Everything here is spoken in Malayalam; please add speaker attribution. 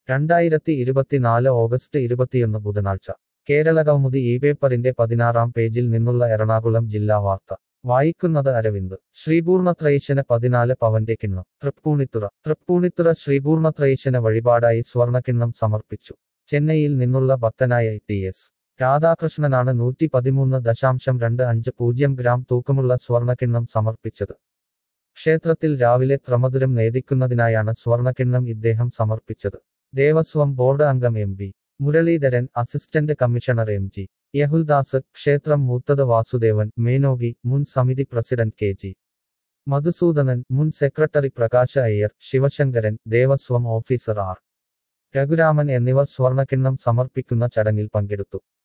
Speaker 1: രണ്ടായിരത്തി ഇരുപത്തിനാല് ഓഗസ്റ്റ് ഇരുപത്തിയൊന്ന് ബുധനാഴ്ച കേരള കൗമുദി ഈ പേപ്പറിന്റെ പതിനാറാം പേജിൽ നിന്നുള്ള എറണാകുളം ജില്ലാ വാർത്ത വായിക്കുന്നത് അരവിന്ദ് ശ്രീപൂർണത്രയീശന് പതിനാല് പവന്റെ കിണ്ണം തൃപ്പൂണിത്തുറ തൃപ്പൂണിത്തുറ ശ്രീപൂർണത്രയീശന് വഴിപാടായി സ്വർണക്കിണ്ണം സമർപ്പിച്ചു ചെന്നൈയിൽ നിന്നുള്ള ഭക്തനായ ടി എസ് രാധാകൃഷ്ണനാണ് നൂറ്റി പതിമൂന്ന് ദശാംശം രണ്ട് അഞ്ച് പൂജ്യം ഗ്രാം തൂക്കമുള്ള സ്വർണക്കിണ്ണം സമർപ്പിച്ചത് ക്ഷേത്രത്തിൽ രാവിലെ ത്രമധുരം നേദിക്കുന്നതിനായാണ് സ്വർണക്കിണ്ണം ഇദ്ദേഹം സമർപ്പിച്ചത് ദേവസ്വം ബോർഡ് അംഗം M B Muraleedharan assistant commissioner M G Yahuldas ക്ഷേത്രം മൂത്തത് വാസുദേവൻ മേനോഗി മുൻ സമിതി പ്രസിഡന്റ് കെ ജി മധുസൂദനൻ മുൻ secretary Prakash Iyer Sivasankaran Devaswom officer R Raghuraman എന്നിവർ സ്വർണക്കിണ്ണം സമർപ്പിക്കുന്ന ചടങ്ങിൽ പങ്കെടുത്തു